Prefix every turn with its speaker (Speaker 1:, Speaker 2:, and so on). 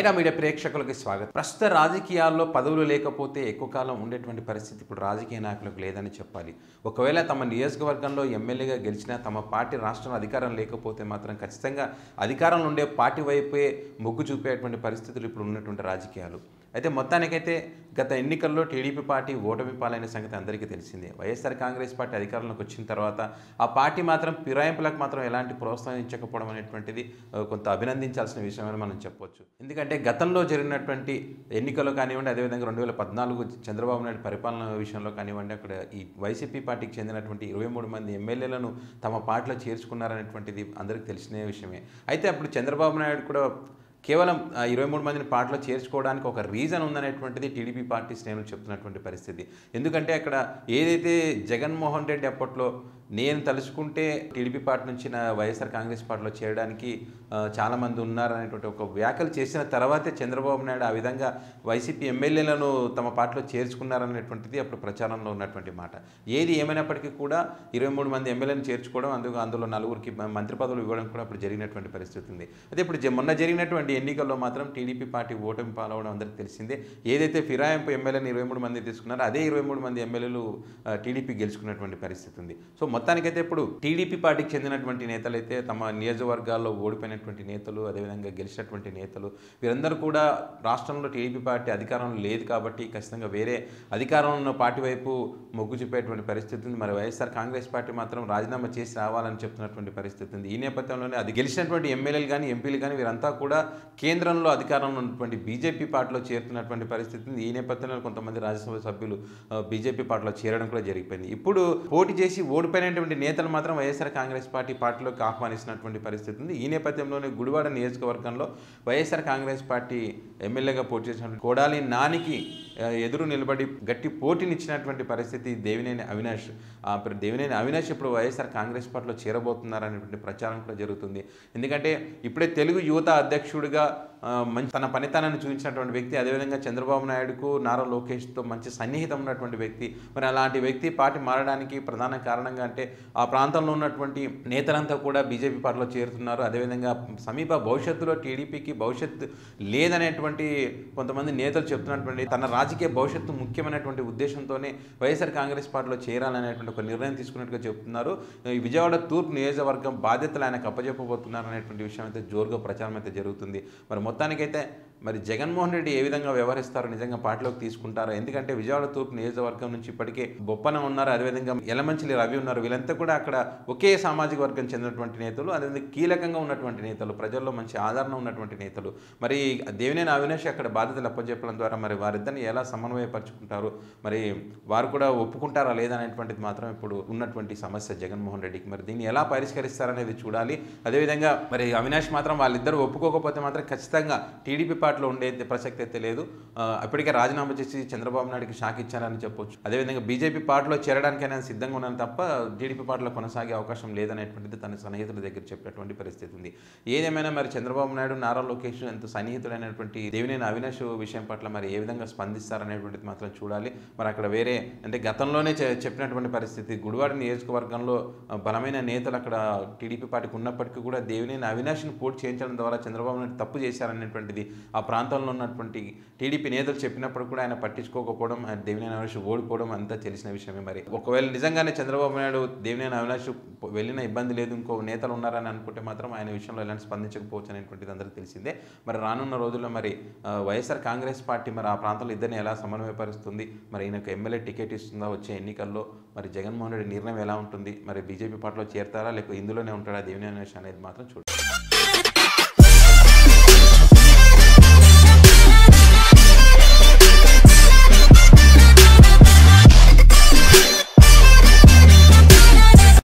Speaker 1: mega media ప్రేక్షకులకి స్వాగతం ప్రస్తుత రాజకీయాల్లో పదవులు లేకపోతే ఎక్కువ కాలం ఉండేటువంటి పరిస్థితి ఇప్పుడు రాజకీయ నాయకులకు లేదని చెప్పాలి ఒకవేళ తమ నియోజకవర్గంలో ఎమ్మెల్యేగా గెలిచినా తమ పార్టీ రాష్ట్రంలో అధికారం లేకపోతే మాత్రం ఖచ్చితంగా అధికారంలో ఉండే పార్టీ వైపే మొగ్గు చూపేటువంటి పరిస్థితులు ఇప్పుడు ఉన్నటువంటి రాజకీయాలు అయితే మొత్తానికైతే గత ఎన్నికల్లో టీడీపీ పార్టీ ఓటమి పాలైన సంగతి అందరికీ తెలిసిందే వైఎస్ఆర్ కాంగ్రెస్ పార్టీ అధికారంలోకి వచ్చిన తర్వాత ఆ పార్టీ మాత్రం ఫిరాయింపులకు మాత్రం ఎలాంటి ప్రోత్సహించకపోవడం అనేటువంటిది ఆ, కొంత అభినందించాల్సిన విషయమని మనం చెప్పొచ్చు ఎందుకంటే గతంలో జరిగినటువంటి ఎన్నికల్లో కానివ్వండి అదేవిధంగా రెండు వేల పద్నాలుగు చంద్రబాబు నాయుడు పరిపాలన విషయంలో కానివ్వండి అక్కడ ఈ వైసీపీ పార్టీకి చెందినటువంటి ఇరవై మూడు మంది ఎమ్మెల్యేలను తమ పార్టీలో చేర్చుకున్నారనేటువంటిది అందరికీ తెలిసిన విషయమే అయితే అప్పుడు చంద్రబాబు నాయుడు కూడా కేవలం ఆ, ఇరవై మూడు మందిని పార్టీలో చేర్చుకోవడానికి ఒక రీజన్ ఉందనేటువంటిది టీడీపీ పార్టీ శ్రేణులు చెప్తున్నటువంటి పరిస్థితి ఎందుకంటే అక్కడ ఏదైతే జగన్మోహన్ రెడ్డి అప్పట్లో నేను తలుచుకుంటే టీడీపీ పార్టీ నుంచి నా వైఎస్ఆర్ కాంగ్రెస్ పార్టీలో చేరడానికి ఆ, చాలామంది ఉన్నారనేటువంటి ఒక వ్యాఖ్యలు చేసిన తర్వాతే చంద్రబాబు నాయుడు ఆ విధంగా వైసీపీ ఎమ్మెల్యేలను తమ పార్టీలో చేర్చుకున్నారనేటువంటిది అప్పుడు ప్రచారంలో ఉన్నటువంటి మాట ఏది ఏమైనప్పటికీ కూడా ఇరవై మూడు మంది ఎమ్మెల్యేలను చేర్చుకోవడం అందుకు అందులో నలుగురికి మ- మంత్రి పదవులు ఇవ్వడం కూడా అప్పుడు జరిగినటువంటి పరిస్థితి ఉంది అయితే ఇప్పుడు జ- మొన్న జరిగినటువంటి ఎన్నికల్లో మాత్రం టీడీపీ పార్టీ ఓటమి పాలవడం అందరికీ తెలిసిందే ఏదైతే ఫిరాయింపు ఎమ్మెల్యేని ఇరవై మూడు మంది తీసుకున్నారో అదే ఇరవై మూడు మంది ఎమ్మెల్యేలు ఆ, టీడీపీ గెలుచుకున్నటువంటి పరిస్థితి ఉంది సో మొత్తానికైతే ఇప్పుడు టీడీపీ పార్టీకి చెందినటువంటి నేతలైతే తమ నియోజకవర్గాల్లో ఓడిపోయినటువంటి నేతలు అదేవిధంగా గెలిచినటువంటి నేతలు వీరందరూ కూడా రాష్ట్రంలో టీడీపీ పార్టీ అధికారంలో లేదు కాబట్టి ఖచ్చితంగా వేరే అధికారంలో ఉన్న పార్టీ వైపు మొగ్గు చూపేటువంటి పరిస్థితి ఉంది మరి వైఎస్ఆర్ కాంగ్రెస్ పార్టీ మాత్రం రాజీనామా చేసి రావాలని చెప్తున్నటువంటి పరిస్థితి ఉంది ఈ నేపథ్యంలోనే అది గెలిచినటువంటి ఎమ్మెల్యేలు కానీ ఎంపీలు కానీ వీరంతా కూడా కేంద్రంలో అధికారంలో ఉన్నటువంటి బీజేపీ పార్టీలో చేరుతున్నటువంటి పరిస్థితి ఉంది ఈ నేపథ్యంలో కొంతమంది రాజ్యసభ సభ్యులు ఆ, బీజేపీ పార్టీలో చేరడం కూడా జరిగిపోయింది ఇప్పుడు పోటీ చేసి ఓడిపోయినటువంటి నేతలు మాత్రం వైఎస్ఆర్ కాంగ్రెస్ పార్టీ పార్టీలోకి ఆహ్వానిస్తున్నటువంటి పరిస్థితి ఉంది ఈ నేపథ్యంలోనే గుడివాడ నియోజకవర్గంలో వైఎస్ఆర్ కాంగ్రెస్ పార్టీ ఎమ్మెల్యేగా పోటీ చేసినటువంటి కోడాలి నానికి ఆ, ఎదురు నిలబడి గట్టి పోటీనిచ్చినటువంటి పరిస్థితి దేవినేని అవినాష్ ఆ, ఇప్పుడు దేవినేని అవినాష్ ఇప్పుడు వైఎస్ఆర్ కాంగ్రెస్ పార్టీలో చేరబోతున్నారనేటువంటి ప్రచారం కూడా జరుగుతుంది ఎందుకంటే ఇప్పుడే తెలుగు యువత అధ్యక్షుడిగా ఆ, మంచి తన పనితనాన్ని చూపించినటువంటి వ్యక్తి అదేవిధంగా చంద్రబాబు నాయుడుకు నారా లోకేష్తో మంచి సన్నిహితం ఉన్నటువంటి వ్యక్తి మరి అలాంటి వ్యక్తి పార్టీ మారడానికి ప్రధాన కారణంగా అంటే ఆ ప్రాంతంలో ఉన్నటువంటి నేతలంతా కూడా బీజేపీ పార్టీలో చేరుతున్నారు అదేవిధంగా సమీప భవిష్యత్తులో టీడీపీకి భవిష్యత్తు లేదనేటువంటి కొంతమంది నేతలు చెప్తున్నటువంటి తన రాజకీయ భవిష్యత్తు ముఖ్యమైనటువంటి ఉద్దేశంతోనే వైఎస్ఆర్ కాంగ్రెస్ పార్టీలో చేరాలనేటువంటి ఒక నిర్ణయం తీసుకున్నట్టుగా చెప్తున్నారు ఈ విజయవాడ తూర్పు నియోజకవర్గం బాధ్యతలు ఆయనకు అప్పచెప్పబోతున్నారు అనేటువంటి విషయం అయితే జోరుగా ప్రచారం అయితే జరుగుతుంది మరి మొత్తానికైతే మరి జగన్మోహన్ రెడ్డి ఏ విధంగా వ్యవహరిస్తారో నిజంగా పార్టీలోకి తీసుకుంటారో ఎందుకంటే విజయవాడ తూర్పు నియోజకవర్గం నుంచి ఇప్పటికే బొప్పన ఉన్నారు అదేవిధంగా యలమంచిలి రవి ఉన్నారు వీళ్ళంతా కూడా అక్కడ ఒకే సామాజిక వర్గం చెందినటువంటి నేతలు అదేవిధంగా కీలకంగా ఉన్నటువంటి నేతలు ప్రజల్లో మంచి ఆదరణ ఉన్నటువంటి నేతలు మరి దేవినేని అవినాష్ అక్కడ బాధ్యతలు అప్పచెప్పడం ద్వారా మరి వారిద్దరిని ఎలా సమన్వయపరుచుకుంటారు మరి వారు కూడా ఒప్పుకుంటారా లేదా అనేటువంటిది మాత్రం ఇప్పుడు ఉన్నటువంటి సమస్య జగన్మోహన్ రెడ్డికి మరి దీన్ని ఎలా పరిష్కరిస్తారనేది చూడాలి అదేవిధంగా మరి అవినాష్ మాత్రం వాళ్ళిద్దరూ ఒప్పుకోకపోతే మాత్రం ఖచ్చితంగా టీడీపీ పార్టీలో ఉండే ప్రసక్తి అయితే లేదు ఆ, అప్పటికే రాజీనామా చేసి చంద్రబాబు నాయుడుకి షాక్ ఇచ్చారని చెప్పొచ్చు అదేవిధంగా బీజేపీ పార్టీలో చేరడానికైనా సిద్ధంగా ఉన్నాను తప్ప టీడీపీ పార్టీలో కొనసాగే అవకాశం లేదనేటువంటిది తన సన్నిహితుల దగ్గర చెప్పినటువంటి పరిస్థితి ఉంది ఏదేమైనా మరి చంద్రబాబు నాయుడు నారా లోకేష్ ఎంత సన్నిహితుడైనటువంటి దేవినేని అవినాష్ విషయం పట్ల మరి ఏ విధంగా స్పందిస్తారనేటువంటిది మాత్రం చూడాలి మరి అక్కడ వేరే అంటే గతంలోనే చె- చెప్పినటువంటి పరిస్థితి గుడివాడ నియోజకవర్గంలో ఆ, బలమైన నేతలు అక్కడ టీడీపీ పార్టీకి ఉన్నప్పటికీ కూడా దేవినేని అవినాష్ని పోటీ చేయించడం ద్వారా చంద్రబాబు నాయుడు తప్పు చేశారనేటువంటిది ఆ ప్రాంతంలో ఉన్నటువంటి టీడీపీ నేతలు చెప్పినప్పుడు కూడా ఆయన పట్టించుకోకపోవడం ఆయన దేవినేని అవినాష్ ఓడిపోవడం అంతా తెలిసిన విషయమే మరి ఒకవేళ నిజంగానే చంద్రబాబు నాయుడు దేవినేని అవినాష్ వెళ్ళిన ఇబ్బంది లేదు ఇంకో నేతలు ఉన్నారని అనుకుంటే మాత్రం ఆయన విషయంలో ఎలాంటి స్పందించకపోవచ్చు అనేటువంటిది అందరికీ తెలిసిందే మరి రానున్న రోజుల్లో మరి ఆ, వైఎస్ఆర్ కాంగ్రెస్ పార్టీ మరి ఆ ప్రాంతంలో ఇద్దరిని ఎలా సమన్వయపరుస్తుంది మరి ఈయనకు ఎమ్మెల్యే టికెట్ ఇస్తుందా వచ్చే ఎన్నికల్లో మరి జగన్మోహన్ రెడ్డి నిర్ణయం ఎలా ఉంటుంది మరి బీజేపీ పార్టీలో చేరతారా లేకపోతే ఇందులోనే ఉంటాడా దేవినేని అవినాష్ అనేది మాత్రం చూడాలి